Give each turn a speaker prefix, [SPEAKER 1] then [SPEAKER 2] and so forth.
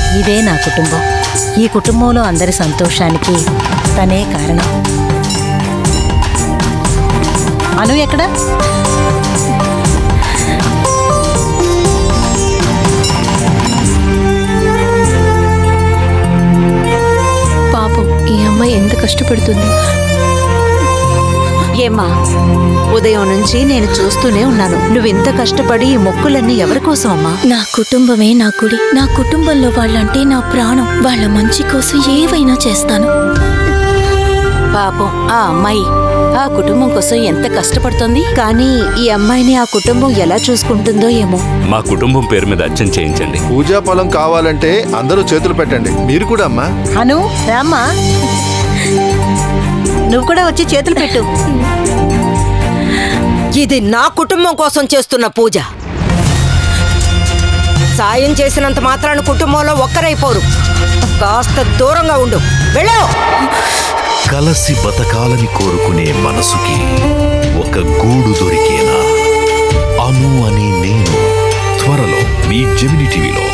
[SPEAKER 1] ఇదే నా కుటుంబం ఈ కుటుంబంలో అందరి సంతోషానికి తనే కారణం అను ఎక్కడ
[SPEAKER 2] పాపం ఈ అమ్మాయి ఎంత కష్టపడుతుంది
[SPEAKER 3] ఏమ్మా ఉదయం నుంచి నేను చూస్తూనే ఉన్నాను నువ్వింత కష్టపడి ఈ మొక్కులన్నీ ఎవరి కోసం అమ్మా
[SPEAKER 4] నా కుటుంబమే నా గుడి నా కుటుంబంలో వాళ్ళంటే నా ప్రాణం వాళ్ళ మంచి కోసం ఏవైనా చేస్తాను
[SPEAKER 3] పాపం ఆ అమ్మాయి ఆ కుటుంబం కోసం ఎంత కష్టపడుతోంది కానీ ఈ అమ్మాయిని ఆ కుటుంబం ఎలా చూసుకుంటుందో ఏమో
[SPEAKER 5] మా కుటుంబం పేరు మీద అర్చన చేయించండి
[SPEAKER 6] పూజా పొలం కావాలంటే అందరూ చేతులు పెట్టండి మీరు కూడా అమ్మా
[SPEAKER 1] అను రామ్మా నువ్వు కూడా వచ్చి చేతులు పెట్టు
[SPEAKER 7] ఇది నా కుటుంబం కోసం చేస్తున్న పూజ సాయం చేసినంత మాత్రాన కుటుంబంలో ఒక్కరైపోరు కాస్త దూరంగా ఉండు వెళ్ళు
[SPEAKER 8] కలసి బతకాలని కోరుకునే మనసుకి ఒక గూడు దొరికేనా అను అనే నేను త్వరలో మీ జెమిని టీవీలో